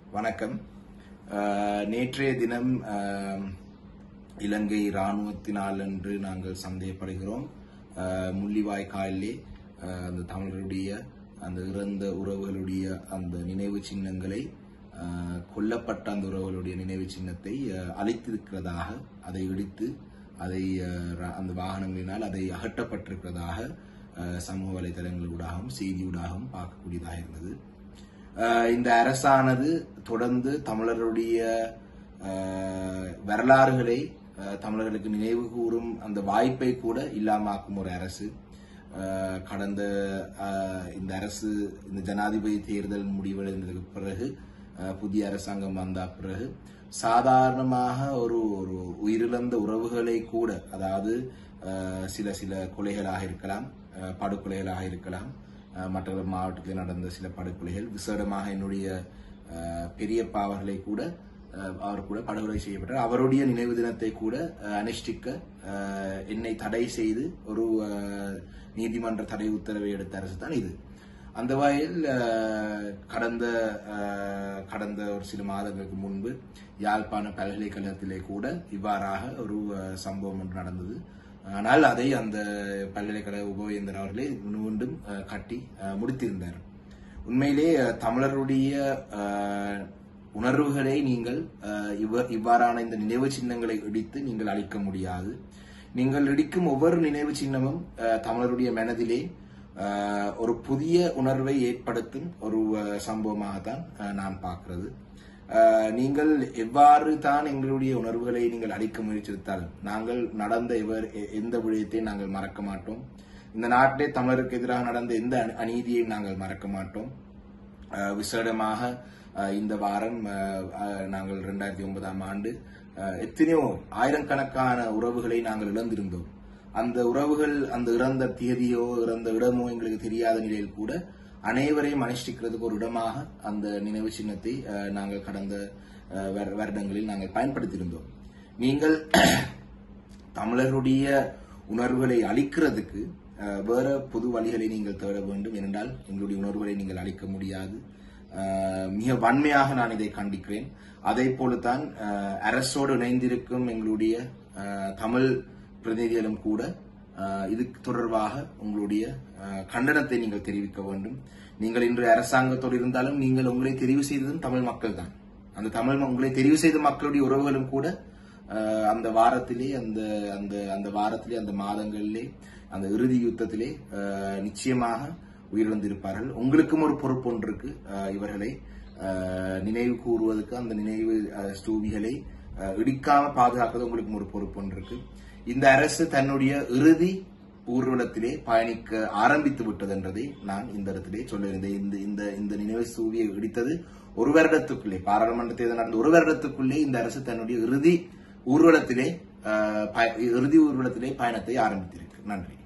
வணக்கம் அஹ், நேற்றைய தினம் அஹ், இலங்கை இராணுவத்தினால் என்று நாங்கள் சந்தேகப்படுகிறோம் அஹ், முள்ளிவாய்க்காலிலே அஹ், அந்த தமிழருடைய அந்த இறந்த உறவுகளுடைய அந்த நினைவு சின்னங்களை அஹ், கொல்லப்பட்ட அந்த உறவுகளுடைய நினைவு சின்னத்தை அஹ், அழித்திருக்கிறதாக அதை இடித்து அதை அஹ், ர- அந்த வாகனங்களினால் அதை அகற்றப்பட்டிருக்கிறதாக அஹ், சமூக வலைதளங்களூடாகவும் செய்தியூடாகவும் பார்க்கக்கூடியதாக இருந்தது அஹ் இந்த அரசானது தொடர்ந்து தமிழருடைய அஹ், வரலாறுகளை அஹ், தமிழர்களுக்கு நினைவு கூறும் அந்த வாய்ப்பை கூட இல்லாமாக்கும் ஒரு அரசு அஹ், கடந்த அஹ், இந்த அரசு இந்த ஜனாதிபதி தேர்தல் முடிவடைந்ததுக்கு பிறகு அஹ், புதிய அரசாங்கம் வந்த பிறகு சாதாரணமாக ஒரு ஒரு உயிரிழந்த உறவுகளை கூட அதாவது அஹ், சில சில கொலைகளாக இருக்கலாம் அஹ், படுகொலைகளாக இருக்கலாம் அஹ், மற்ற மாவட்டத்தில் நடந்த சில படுகொலைகள் விசேடமாக என்னுடைய அஹ், பெரியப்பா அவர்களை கூட அஹ், அவர் கூட படுகொலை செய்யப்பட்டார் அவருடைய நினைவு தினத்தை கூட அஹ், அனுஷ்டிக்க அஹ், என்னை தடை செய்து ஒரு அஹ், நீதிமன்ற தடை உத்தரவை எடுத்த அரசு தான் இது அந்த வகையில் அஹ், கடந்த அஹ், கடந்த ஒரு சில மாதங்களுக்கு முன்பு யாழ்ப்பாண பல்கலைக்கழகத்திலே கூட இவ்வாறாக ஒரு அஹ், சம்பவம் ஒன்று நடந்தது ஆனால் அதை அந்த பல்கலைக்கழக உபவேந்தர் அவர்களே மீண்டும் அஹ், கட்டி அஹ், முடித்திருந்தார் உண்மையிலே அஹ், தமிழருடைய அஹ், உணர்வுகளை நீங்கள் அஹ், இவ்வ- இவ்வாறான இந்த நினைவு சின்னங்களை இடித்து நீங்கள் அழிக்க முடியாது நீங்கள் இடிக்கும் ஒவ்வொரு நினைவு சின்னமும் அஹ், தமிழருடைய மனதிலே அஹ், ஒரு புதிய உணர்வை ஏற்படுத்தும் ஒரு அஹ், சம்பவமாகத்தான் அஹ், நான் பார்க்கிறது அஹ், நீங்கள் எவ்வாறு தான் எங்களுடைய உணர்வுகளை நீங்கள் அழிக்க முயற்சித்தாலும் நாங்கள் நடந்த எவர் எ- எந்த விடயத்தையும் நாங்கள் மறக்க மாட்டோம் இந்த நாட்டிலே தமிழருக்கு எதிராக நடந்த எந்த அநீ- அநீதியையும் நாங்கள் மறக்க மாட்டோம் அஹ், விசேடமாக அஹ், இந்த வாரம் அஹ், அஹ், நாங்கள் ரெண்டாயிரத்தி ஒன்பதாம் ஆண்டு அஹ், எத்தனையோ ஆயிரக்கணக்கான உறவுகளை நாங்கள் இழந்திருந்தோம் அந்த உறவுகள் அந்த இறந்த தேதியோ இறந்த இடமோ எங்களுக்கு தெரியாத நிலையில் கூட அனைவரையும் அனுஷ்டிக்கிறதுக்கு ஒரு இடமாக அந்த நினைவு சின்னத்தை அஹ், நாங்கள் கடந்த அஹ், வரு- வருடங்களில் நாங்கள் பயன்படுத்தியிருந்தோம் நீங்கள் தமிழர்களுடைய உணர்வுகளை அழிக்கிறதுக்கு அஹ், வேற பொது வழிகளை நீங்கள் தேட வேண்டும் ஏனென்றால் எங்களுடைய உணர்வுகளை நீங்கள் அழிக்க முடியாது அஹ், மிக வன்மையாக நான் இதை கண்டிக்கிறேன் அதே போலத்தான் அஹ், அரசோடு இணைந்திருக்கும் எங்களுடைய அஹ், தமிழ் பிரதிநிதிகளும் கூட அஹ், இது தொடர்பாக உங்களுடைய அஹ், கண்டனத்தை நீங்கள் தெரிவிக்க வேண்டும் நீங்கள் இன்று அரசாங்கத்தோடு இருந்தாலும் நீங்கள் உங்களை தெரிவு செய்ததும் தமிழ் மக்கள் தான் அந்த தமிழ் ம- உங்களை தெரிவு செய்த மக்களுடைய உறவுகளும் கூட அஹ், அந்த வாரத்திலே அந்த அந்த அந்த வாரத்திலே அந்த மாதங்களிலே அந்த இறுதி யுத்தத்திலே அஹ், நிச்சயமாக உயிரிழந்திருப்பார்கள் உங்களுக்கும் ஒரு பொறுப்பு ஒன்று இருக்கு அஹ், இவர்களை அஹ், நினைவு கூறுவதற்கு அந்த நினைவு அஹ், ஸ்தூபிகளை அஹ், இடிக்காம பாதுகாக்கிறது உங்களுக்கு ஒரு பொறுப்பு ஒன்று இருக்கு இந்த அரசு தன்னுடைய இறுதி ஊர்வலத்திலே பயணிக்க ஆரம்பித்து விட்டது என்றதை நான் இந்த இடத்திலே சொல்லியிருந்தேன் இந்த இந்த இந்த நினைவு ஸ்தூபியை இடித்தது ஒரு வருடத்துக்குள்ளே பாராளுமன்ற தேர்தல் நடந்த ஒரு வருடத்துக்குள்ளே இந்த அரசு தன்னுடைய இறுதி ஊர்வலத்திலே அஹ், பய- இறுதி ஊர்வலத்திலே பயணத்தை ஆரம்பித்திருக்கு நன்றி